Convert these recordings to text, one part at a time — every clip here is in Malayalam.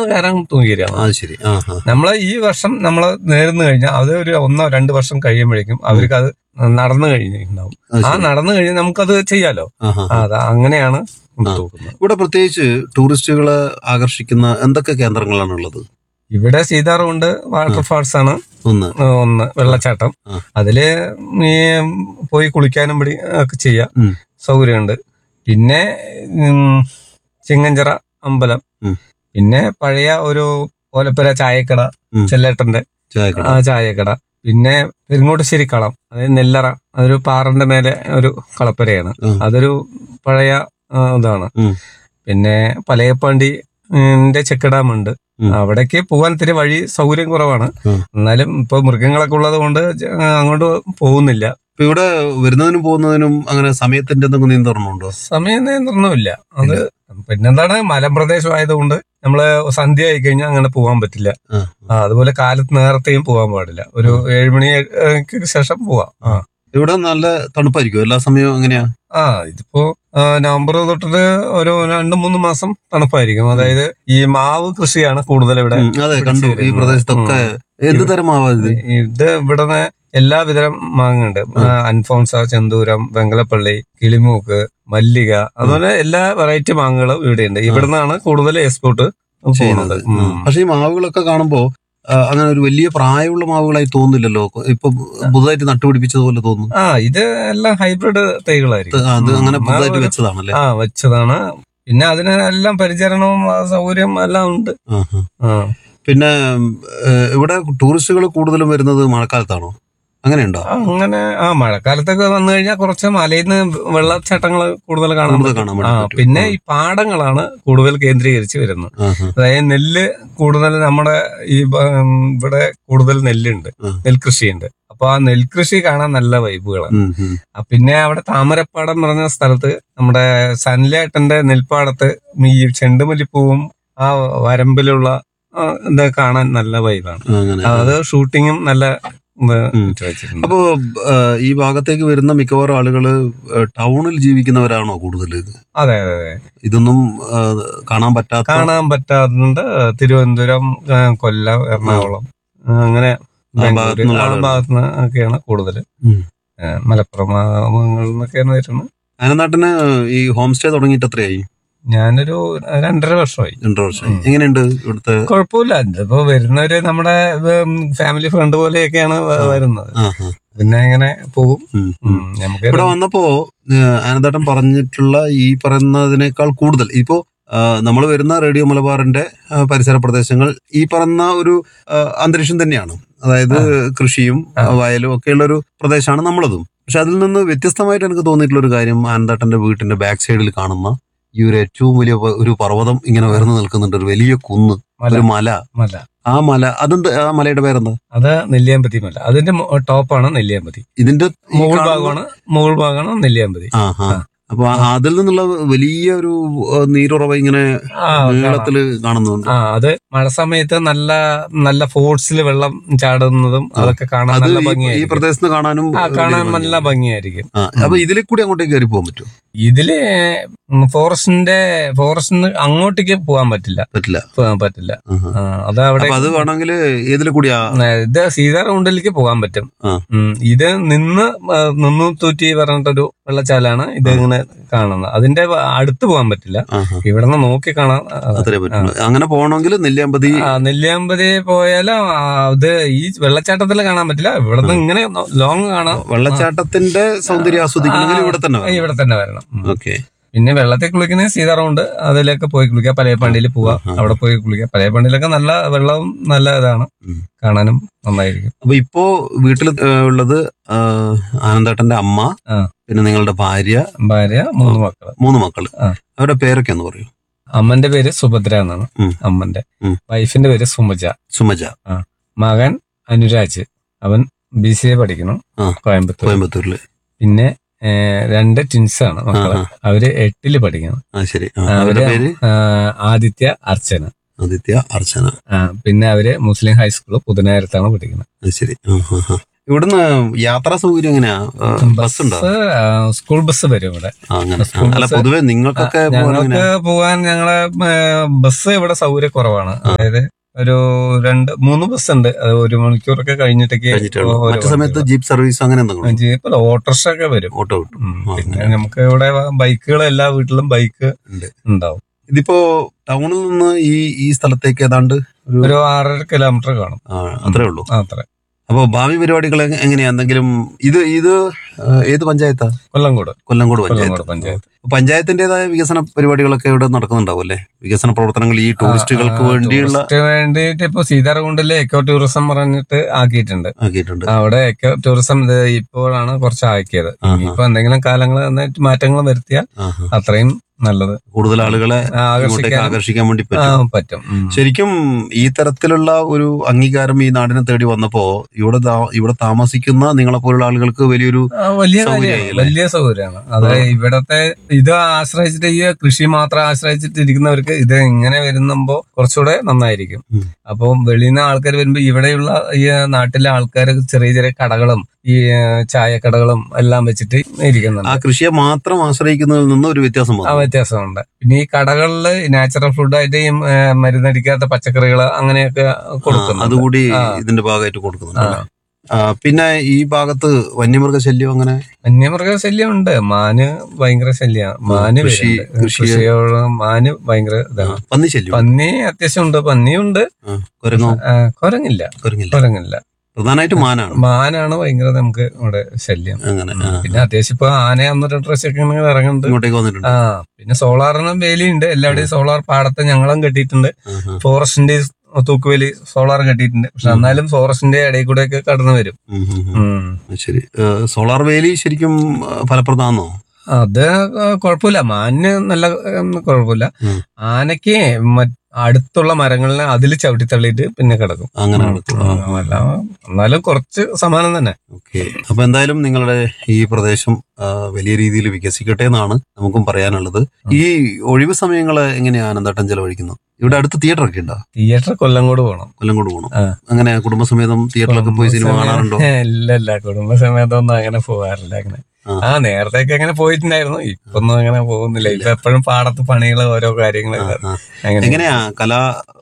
കയറാൻ തൂങ്ങിയിരിക്കണം അത് ശരി ആ ആ നമ്മള് ഈ വർഷം നമ്മൾ നേർന്നു കഴിഞ്ഞാൽ അത് ഒരു ഒന്നോ രണ്ട് വർഷം കഴിയുമ്പോഴേക്കും അവർക്ക് അത് നടന്നു കഴിഞ്ഞിട്ടുണ്ടാവും അത് ആ ശരി. നടന്നു കഴിഞ്ഞാൽ നമുക്കത് ചെയ്യാലോ ആ, ആ. ആ, അത് അങ്ങനെയാണ് ആ. തൂക്കുന്നത് ഇവിടെ പ്രത്യേകിച്ച് ടൂറിസ്റ്റുകളെ ആകർഷിക്കുന്ന എന്തൊക്കെ കേന്ദ്രങ്ങളാണ് ഉള്ളത് ഇവിടെ സീതാറുണ്ട് വാട്ടർഫാൾസ് ആണ് ഒന്ന് ഒന്ന് വെള്ളച്ചാട്ടം ആ. അതില് ഈ പോയി കുളിക്കാനും പിടി ഒക്കെ ചെയ്യാം ഉം. സൗകര്യമുണ്ട് പിന്നെ ഉം, ചിങ്ങഞ്ചിറ അമ്പലം ഉം. പിന്നെ പഴയ ഒരു ഓലപ്പുര ചായക്കട ഉം. ചെല്ലേട്ടന്റെ ചായക്കട ആ ചായക്കട പിന്നെ പെരുങ്ങോട്ടുശ്ശേരി കളം അതായത് നെല്ലറ അതൊരു പാറന്റെ മേലെ ഒരു കളപ്പുരയാണ് ഉം. അതൊരു പഴയ ആ, ഇതാണ് ഉം. പിന്നെ പലയപ്പാണ്ടിന്റെ ചെക്ക് ഡാം ഉണ്ട് ഉം. അവിടേക്ക് പോകാൻ ഇത്തിരി വഴി സൗകര്യം കുറവാണ് ഉം. എന്നാലും ഇപ്പൊ മൃഗങ്ങളൊക്കെ ഉള്ളത് കൊണ്ട് ജ- അങ്ങോട്ട് പോകുന്നില്ല ഇപ്പൊ ഇവിടെ വരുന്നതിനും പോകുന്നതിനും അങ്ങനെ സമയത്തിന്റെ എന്തെങ്കിലും നിയന്ത്രണമുണ്ടോ സമയ നിയന്ത്രണമില്ല അത് പിന്നെന്താണ് മലമ്പ്രദേശമായതുകൊണ്ട് നമ്മള് സന്ധ്യ ആയി കഴിഞ്ഞാൽ അങ്ങനെ പോകാൻ പറ്റില്ല ആ. ആ, അതുപോലെ കാലത്ത് നേരത്തെയും പോകാൻ പാടില്ല ഒരു ഏഴുമണിക്ക് ശേഷം പോവാം ആ ഇവിടെ നല്ല തണുപ്പായിരിക്കും എല്ലാ സമയവും എങ്ങനെയാ ആ ഇതിപ്പോ ആ, നവംബർ തൊട്ടിട്ട് ഒരു രണ്ട് മൂന്ന് മാസം തണുപ്പായിരിക്കും അതായത് ഈ മാവ് കൃഷിയാണ് കൂടുതൽ ഇവിടെ ഉം, അതെ കണ്ടു ഈ പിടിച്ച് പ്രദേശത്തൊക്കെ എന്ത് തരം മാവാ ഇത് ഇത് ഇവിടെ എല്ലാവിധം മാങ്ങുണ്ട് അൻഫോൺസ ചെന്തൂരം വെങ്കലപ്പള്ളി കിളിമൂക്ക് മല്ലിക അതുപോലെ എല്ലാ വെറൈറ്റി മാങ്ങകളും ഇവിടെയുണ്ട് ഇവിടെ നിന്നാണ് കൂടുതൽ എക്സ്പോർട്ട് ചെയ്യുന്നത് പോകുന്നത് ഉം. പക്ഷെ ഈ മാവുകളൊക്കെ കാണുമ്പോ ആ, അങ്ങനെ ഒരു വലിയ പ്രായമുള്ള മാവുകളായി തോന്നില്ലല്ലോ ഇപ്പൊ പുതുതായിട്ട് നട്ടുപിടിപ്പിച്ചതുപോലെ തോന്നുന്നു ആ ഇത് എല്ലാം ഹൈബ്രിഡ് തൈകളായിരിക്കും അത് അങ്ങനെ ഉം. പുതുതായിട്ട് ആ ഒരു- വെച്ചതാണല്ലേ ആ വെച്ചതാണ് പിന്നെ അതിനെല്ലാം പരിചരണവും ആ, സൗകര്യം എല്ലാം ഉണ്ട് ആ, ആ. ആ പിന്നെ ഏഹ്, ഇവിടെ ടൂറിസ്റ്റുകൾ കൂടുതലും വരുന്നത് മഴക്കാലത്താണോ അങ്ങനെയുണ്ടോ അങ്ങനെ ആ മഴക്കാലത്തൊക്കെ വന്നു കഴിഞ്ഞാൽ കുറച്ച് മലയിൽ നിന്ന് വെള്ളച്ചാട്ടങ്ങൾ കൂടുതൽ കാണാൻ കൂടുതൽ പറ്റും. കാണാൻ വേണ്ടി ആ പറ്റും. പിന്നെ ഈ പാടങ്ങളാണ് കൂടുതൽ കേന്ദ്രീകരിച്ച് വരുന്നത് ആ, ആ. അതായത് നെല്ല് കൂടുതൽ നമ്മുടെ ഈ ബ- ഉം, ഇവിടെ കൂടുതൽ നെല്ലുണ്ട് ആ. നെൽകൃഷിയുണ്ട് അപ്പൊ ആ നെൽകൃഷി കാണാൻ നല്ല വൈബുകളാണ് ഉം, ഉം. ആ, പിന്നെ അവിടെ താമരപ്പാടം പറഞ്ഞ സ്ഥലത്ത് നമ്മുടെ സൻലേട്ടന്റെ നെൽപ്പാടത്ത് ഈ ചെണ്ടുമല്ലിപ്പൂവും ആ വരമ്പിലുള്ള ആ, ഇത് കാണാൻ നല്ല വൈബാണ് അങ്ങനെ അത് ഷൂട്ടിങ്ങും നല്ല ഇത് ഉം. ഇട്ട് വെച്ചിട്ടുണ്ട് അപ്പോ ഏഹ്, ഈ ഭാഗത്തേക്ക് വരുന്ന മിക്കവാറും ആളുകള് ഏഹ്, ടൗണിൽ ജീവിക്കുന്നവരാണോ കൂടുതൽ അതെ അതെ അതെ ഇതൊന്നും ഏഹ്, കാണാൻ പറ്റാത്ത കാണാൻ പറ്റാറുണ്ട് തിരുവനന്തപുരം ആ, കൊല്ലം എറണാകുളം ആ, അങ്ങനെ ബാംഗ്ലൂര് ഭാഗത്തുനിന്നുള്ള ആ ആളുകൾ. ഭാഗത്ത് നിന്ന് ഒക്കെയാണ് കൂടുതൽ ഉം. മലപ്പുറം ഭാഗങ്ങളിൽ നിന്നൊക്കെയാണ് വരുന്നത് അനനാട്ടിന് ഈ ഹോം സ്റ്റേ തുടങ്ങിയിട്ട് എത്രയായി ഞാനൊരു രണ്ടര വർഷമായി രണ്ടു വർഷം ഉം. എങ്ങനെയുണ്ട് ഇവിടുത്തെ കുഴപ്പമില്ല ഇതിപ്പോ വരുന്നവര് നമ്മുടെ ഫാമിലി ഫ്രണ്ട് പോലെയൊക്കെയാണ് വ- ആ. വരുന്നത് ആ, ആ. പിന്നെ ഇങ്ങനെ പോകും ഉം, ഉം, ഉം. നമുക്ക് ഇവിടെ വന്നപ്പോ ആനന്ദേട്ടൻ പറഞ്ഞിട്ടുള്ള ഈ പറയുന്നതിനേക്കാൾ കൂടുതൽ ഇപ്പോ നമ്മൾ വരുന്ന റേഡിയോ മലബാറിന്റെ ആ, പരിസര പ്രദേശങ്ങൾ ഈ പറയുന്ന ഒരു ആ, അന്തരീക്ഷം തന്നെയാണ് അതായത് കൃഷിയും ആ. വയലും ഒക്കെയുള്ള ഒരു പ്രദേശമാണ് നമ്മളതും പക്ഷെ അതിൽ നിന്ന് വ്യത്യസ്തമായിട്ട് എനിക്ക് തോന്നിയിട്ടുള്ള ഒരു കാര്യം ആനന്ദേട്ടന്റെ വീട്ടിന്റെ ബാക്ക് സൈഡിൽ കാണുന്ന ഈ ഒരു ഏറ്റവും വലിയ പ- ഒരു പർവ്വതം ഇങ്ങനെ ഉയർന്നു നിൽക്കുന്നുണ്ട് ഒരു വലിയ കുന്ന് മല ഒരു മല മല ആ മല അതെന്ത് ആ മലയുടെ പേരെന്താ അത് നെല്ലിയാമ്പതി മല അതിന്റെ മോ- ടോപ്പാണ് നെല്ലിയാമ്പതി ഇതിന്റെ ഈ മുകൾ കാണുന്ന- ഭാഗമാണ് മുകൾ ഭാഗമാണ് നെല്ലിയാമ്പതി ആ ആ ആ. അപ്പൊ ആ- അതിൽ നിന്നുള്ള വലിയ ഒരു ആ, നീരുറവ ഇങ്ങനെ ആ കാണാം. നീളത്തില് കാണുന്നുണ്ട് ആ അത് മഴ സമയത്ത് നല്ല നല്ല ഫോഴ്സിൽ വെള്ളം ചാടുന്നതും ആ. അതൊക്കെ കാണാൻ അത് നല്ല ഈ- ഈ ഭംഗിയായിരിക്കും പ്രദേശത്ത് കാണാനും ആ വലിയ കാണാൻ ഭംഗിയാണ്. നല്ല ഭംഗിയായിരിക്കും ആ, അപ്പൊ ഇതിൽ കൂടി അങ്ങോട്ടേക്ക് കയറി പോകാൻ പറ്റും ഇതില് ഫോറസ്റ്റിന്റെ ഫോറസ്റ്റിന് അങ്ങോട്ടേക്ക് പോകാൻ പറ്റില്ല പറ്റില്ല പോകാൻ പറ്റില്ല ആഹാ. ആ, അത് അവിടെ അപ്പൊ അത് വേണമെങ്കിൽ ഏതിൽ കൂടിയാ ഇത് സീതാറൗണ്ടിലേക്ക് പോകാൻ പറ്റും ആ. ഉം, ഇത് നിന്ന് ആ, നിന്നു തൂറ്റി പറഞ്ഞിട്ടൊരു വെള്ളച്ചാലാണ് ഇത് ഇങ്ങനെ കാണുന്നത് അതിന്റെ അടുത്ത് പോകാൻ പറ്റില്ല ആഹാ. ഇവിടെ നിന്ന് നോക്കി കാണാൻ ആ, അത്രേ പറ്റുള്ളൂ അങ്ങനെ പോകണമെങ്കിൽ നെല്ലിയാമ്പതി ആ, നെല്ലിയാമ്പതി പോയാലും ആ, ഇത് ഈ വെള്ളച്ചാട്ടത്തിൽ കാണാൻ പറ്റില്ല ഇവിടെ നിന്ന് ഇങ്ങനെ ലോങ് കാണാം വെള്ളച്ചാട്ടത്തിന്റെ സൗന്ദര്യം ആസ്വദിക്കണമെങ്കിൽ ഇവിടെ തന്നെ ആ, ഇവിടെ തന്നെ വരണം ഉം. ഓക്കെ പിന്നെ വെള്ളത്തിൽ കുളിക്കുന്ന സീതാറൗണ്ട് അതിലൊക്കെ പോയി കുളിക്കാം പലയപ്പാണ്ടിയിൽ പോവാം ആ. അവിടെ പോയി കുളിക്കാം പലയപ്പാണ്ടിയിലൊക്കെ നല്ല വെള്ളവും നല്ല ഇതാണ് ഉം. കാണാനും നന്നായിരിക്കും അപ്പൊ ഇപ്പോ വീട്ടിൽ ഉള്ളത് ആ, ആനന്ദേട്ടന്റെ അമ്മ ആ. പിന്നെ നിങ്ങളുടെ ഭാര്യ ഭാര്യ മൂന്ന് മക്കള് മൂന്ന് മക്കള് ആ. അവരുടെ പേരൊക്കെ ഒന്ന് പറയൂ അമ്മന്റെ പേര് സുഭദ്ര എന്നാണ് ഉം. അമ്മന്റെ ഉം. വൈഫിന്റെ പേര് സുമജ സുമജ മകൻ അനുരാജ് അവൻ ബി സി എ പഠിക്കണം ആ. കോയമ്പത്തൂർ കോയമ്പത്തൂരില് പിന്നെ ഏ, രണ്ട് ട്വിൻസ് ആണ് മക്കള് ആ, അവര് എട്ടില് പഠിക്കണം ആ ശരി ആ, ആ, അവരുടെ അവര് പേര് ആ, ആദിത്യ അർച്ചന ആദിത്യ അർച്ചന ആ, പിന്നെ അവര് മുസ്ലിം ഹൈസ്കൂള് പുതുനായിരത്താണ് പഠിക്കുന്നത് അത് ശരി ആ, ആ, ആ. ഇവിടുന്ന് യാത്രാ സൗകര്യം എങ്ങനെയാ ബസ് ഉണ്ടോ ആ, സ്കൂൾ ബസ് വരും ഇവിടെ ആ, അങ്ങനെ സ്കൂൾ അല്ല ബസ് പൊതുവെ നിങ്ങൾക്കൊക്കെ പോകാൻ ഞങ്ങൾക്ക് എങ്ങനെയാ? പോകാൻ ഞങ്ങളെ ഏ, ബസ് ഇവിടെ സൗകര്യക്കുറവാണ് അതായത് ഒരു രണ്ട് മൂന്ന് ബസ് ഉണ്ട് അത് ഒരു മണിക്കൂറൊക്കെ കഴിഞ്ഞിട്ടൊക്കെ കഴിഞ്ഞിട്ടേ ഉള്ളൂ. ഓരോ മറ്റു സമയത്ത് ജീപ്പ് സർവീസ് അങ്ങനെ എന്തെങ്കിലും ജീപ്പ് ഓട്ടോറിക്ഷ ഒക്കെ വരും ഓട്ടോ കിട്ടും ഉം. ആ, പിന്നെ നമുക്ക് ഇവിടെ ബൈക്കുകൾ എല്ലാ വീട്ടിലും ബൈക്ക് ഉണ്ട്. ഉണ്ടാവും ഇതിപ്പോ ടൗണിൽ നിന്ന് ഈ ഈ സ്ഥലത്തേക്ക് ഏതാണ്ട് ഒരു ഒരു ആറര കിലോമീറ്റർ കാണും ആ, അത്രേ ഉള്ളൂ ആ, അത്ര അപ്പൊ ഭാവി പരിപാടികൾ എങ്ങ- എങ്ങനെയാ എന്തെങ്കിലും ഇത് ഇത് ആ, ഏത് പഞ്ചായത്താ കൊല്ലംകോട് കൊല്ലങ്കോട് പഞ്ചായത്ത് കൊല്ലംകോട് പഞ്ചായത്ത് അപ്പൊ പഞ്ചായത്തിന്റേതായ വികസന പരിപാടികളൊക്കെ ഇവിടെ നടക്കുന്നുണ്ടാവും അല്ലേ വികസന പ്രവർത്തനങ്ങൾ ഈ ടൂറിസ്റ്റുകൾക്ക് ആ, വേണ്ടിയുള്ള ടൂറിസ്റ്റ് വേണ്ടിയിട്ട് ഇപ്പൊ സീതാർകുണ്ടില് എക്കോ ടൂറിസം പറഞ്ഞിട്ട് ആക്കിയിട്ടുണ്ട് ആക്കിയിട്ടുണ്ട് അവിടെ എക്കോ ടൂറിസം ഇത് ഇപ്പോഴാണ് കുറച്ച് ആക്കിയത് ആഹാ. ഇനിയിപ്പോ എന്തെങ്കിലും കാലങ്ങൾ നന്നായിട്ട് മാറ്റങ്ങൾ വരുത്തിയാൽ ആഹാ. അത്രയും നല്ലത് കൂടുതൽ ആളുകളെ ഇങ്ങോട്ടേക്ക് ആകർഷിക്കാൻ ആകർഷിക്കാൻ വേണ്ടി ആ, പറ്റും പറ്റും ഉം. ശരിക്കും ഈ തരത്തിലുള്ള ഒരു അംഗീകാരം ഈ നാടിനെ തേടി വന്നപ്പോ ഇവിടെ താ- ഇവിടെ താമസിക്കുന്ന നിങ്ങളെ പോലുള്ള ആളുകൾക്ക് വലിയൊരു ആ, വലിയ സൗകര്യമായി കാര്യമാണ് അല്ലേ? വലിയ സൗകര്യമാണ് അത് ഇവിടത്തെ ഇത് ആശ്രയിച്ചിട്ട് ഈ കൃഷി മാത്രം ആശ്രയിച്ചിട്ട് ഇരിക്കുന്നവർക്ക് ഇത് ഇങ്ങനെ വരുമ്പോ കുറച്ചുകൂടെ നന്നായിരിക്കും ഉം. അപ്പൊ വെളിയിൽ നിന്ന് ആൾക്കാർ വരുമ്പോ ഇവിടെയുള്ള ഈ നാട്ടിലെ ആൾക്കാർ ചെറിയ ചെറിയ കടകളും ഈ ആ, ചായക്കടകളും എല്ലാം വെച്ചിട്ട് ഇരിക്കുന്നുണ്ട് ആ കൃഷിയെ മാത്രം ആശ്രയിക്കുന്നതിൽ നിന്ന് ഒരു വ്യത്യാസം ആ വന്നു വ്യത്യാസമുണ്ട് പിന്നെ ഈ കടകളിൽ നാച്ചുറൽ ഫുഡായിട്ട് ഈ ആ, മരുന്നടിക്കാത്ത പച്ചക്കറികൾ അങ്ങനെയൊക്കെ ആ, കൊടുക്കുന്നു അതുകൂടി ആ. ഇതിന്റെ ഭാഗമായിട്ട് കൊടുക്കുന്നുണ്ട് അല്ലേ? ആ, പിന്നെ ഈ ഭാഗത്ത് വന്യമൃഗ ശല്യം അങ്ങനെ വന്യമൃഗ ശല്യം ഉണ്ട് മാന് ഭയങ്കര ശല്യമാണ് മാന് കൃഷി- വരുന്നുണ്ട്. കൃഷിയെ- കൃഷിയോട് മാന് ഭയങ്കര ആ, ഇതാണ് പന്നി ശല്യം പന്നി അത്യാവശ്യമുണ്ട് പന്നിയുണ്ട് ആ, കുരങ്ങോ ആ, കുരങ്ങില്ല കുരങ്ങില്ല കുരങ്ങില്ല പ്രധാനമായിട്ട് മാനാണ് മാനാണ് ഭയങ്കര നമുക്ക് ഇവിടെ ശല്യം അങ്ങനെ ആ. പിന്നെ അത്യാവശ്യം ഇപ്പൊ ആന ഒന്ന് രണ്ട് പ്രാവശ്യമൊക്കെ ഇങ്ങനെ ഇറങ്ങുന്നുണ്ട് ഇങ്ങോട്ടേക്ക് വന്നിട്ടുണ്ട് ആ പിന്നെ സോളാറിനും വേലിയുണ്ട് എല്ലാവിടെയും സോളാർ പാടത്ത് ഞങ്ങളും കെട്ടിയിട്ടുണ്ട് ആഹാ. ഫോറസ്റ്റിന്റെ തൂക്കുവേലി സോളാർ കെട്ടിയിട്ടുണ്ട് പക്ഷെ എന്നാലും ഫോറസ്റ്റിന്റെ ഇടയിൽ കൂടെ ഒക്കെ കടന്നു വരും ഉം, ഉം, ഉം. ഉം. ശരി ഏ, സോളാർ വേലി ശരിക്കും ആ, ഫലപ്രദമാണോ അത് കുഴപ്പമില്ല മാനിന് നല്ല ഉം, കുഴപ്പമില്ല ഉം. ആനയ്ക്ക് മറ്റ് അടുത്തുള്ള മരങ്ങളിനെ അതിൽ ചവിട്ടി തള്ളിയിട്ട് പിന്നെ കിടക്കും അങ്ങനെ നടക്കും ആ. ഉം, അല്ല, എന്നാലും കുറച്ച് സമാനം തന്നെ ഓക്കെ അപ്പൊ എന്തായാലും നിങ്ങളുടെ ഈ പ്രദേശം ആ, വലിയ രീതിയിൽ വികസിക്കട്ടെ എന്നാണ് നമുക്കും പറയാനുള്ളത് ഈ ഒഴിവ് സമയങ്ങൾ എങ്ങനെയാ ആനന്ദേട്ടൻ ചെലവഴിക്കുന്നു ഇവിടെ അടുത്ത് തിയേറ്റർ ഒക്കെ ഉണ്ടോ തിയേറ്റർ കൊല്ലംകോട് പോകണം കൊല്ലംകോട് പോകണം ആ. അങ്ങനെ കുടുംബസമേതം തിയേറ്ററിലൊക്കെ പോയി സിനിമ കാണാറുണ്ടോ ഇല്ല ഇല്ല കുടുംബസമേതമൊന്നും അങ്ങനെ പോകാറില്ല അങ്ങനെ ആ. ആ നേരത്തെയൊക്കെ അങ്ങനെ പോയിട്ടുണ്ടായിരുന്നു ഇപ്പൊന്നും അങ്ങനെ പോകുന്നില്ല ഇപ്പൊ എപ്പോഴും പാടത്ത് പണികള് ഓരോ കാര്യങ്ങളൊക്കെ ആ. അങ്ങനെ എങ്ങനെയാ കലാ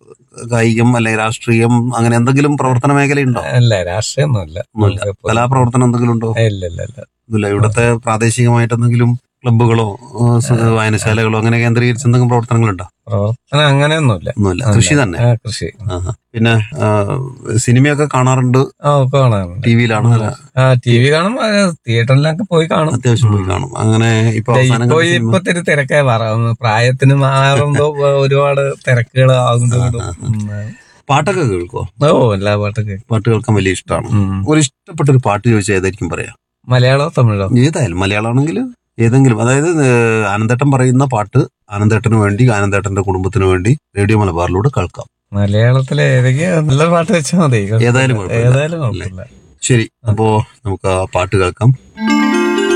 കായികം അല്ലെങ്കിൽ രാഷ്ട്രീയം അങ്ങനെ എന്തെങ്കിലും പ്രവർത്തന മേഖലയുണ്ടോ അല്ല രാഷ്ട്രീയമൊന്നുമില്ല ഒന്നുമില്ല. നമുക്ക് പൊതു- കലാപ്രവർത്തനം എന്തെങ്കിലും ഉണ്ടോ ഇല്ല ഇല്ല ഇല്ല ഇല്ല ഇവിടുത്തെ പ്രാദേശികമായിട്ട് എന്തെങ്കിലും ക്ലബ്ബുകളോ ആ, സ- വായനശാലകളോ അങ്ങനെ കേന്ദ്രീകരിച്ച് എന്തെങ്കിലും പ്രവർത്തനങ്ങളുണ്ടോ പ്രവർത്തനം അങ്ങനെയൊന്നുമില്ല ഒന്നുമില്ല കൃഷി തന്നെ ആ, കൃഷി ആഹാ. പിന്നെ ആ, സിനിമയൊക്കെ കാണാറുണ്ട് ആ ഒക്കെ കാണാറുണ്ട് ടി വിയിലാണ് അല്ല ആ ടി വി കാണും ആ, തിയേറ്ററിലൊക്കെ പോയി കാണും അത്യാവശ്യം പോയി കാണും അങ്ങനെ ഇപ്പൊ അവസാനം ഇപ്പൊ കണ്ട സിനിമ ഇപ്പൊ ഇത്തിരി തിരക്കായി മാറാം പ്രായത്തിന് മാറുമ്പോ ഒരുപാട് തിരക്കുകൾ ആകുന്നതുകൊണ്ടും ഉം. പാട്ടൊക്കെ കേൾക്കോ ഓ എല്ലാ പാട്ടൊക്കെ പാട്ട് കേൾക്കാൻ വലിയ ഇഷ്ടമാണ് ഉം. ഒരു ഇഷ്ടപ്പെട്ട ഒരു പാട്ട് ചോദിച്ചാൽ ഏതായിരിക്കും പറയാം മലയാളോ തമിഴോ ഏതായാലും മലയാളമാണെങ്കിൽ ഏതെങ്കിലും അതായത് ഏഹ്, ആനന്ദേട്ടൻ പറയുന്ന പാട്ട് ആനന്ദേട്ടന് വേണ്ടി ആനന്ദേട്ടന്റെ കുടുംബത്തിന് വേണ്ടി റേഡിയോ മലബാറിലൂടെ കേൾക്കാം മലയാളത്തിലെ ഏതൊക്കെയാ നല്ല പാട്ട് വെച്ചാൽ മതി ഏതായാലും കുഴപ്പമില്ല. ഏതായാലും കുഴപ്പമില്ല ശരി അപ്പോ നമുക്ക് ആ പാട്ട് കേൾക്കാം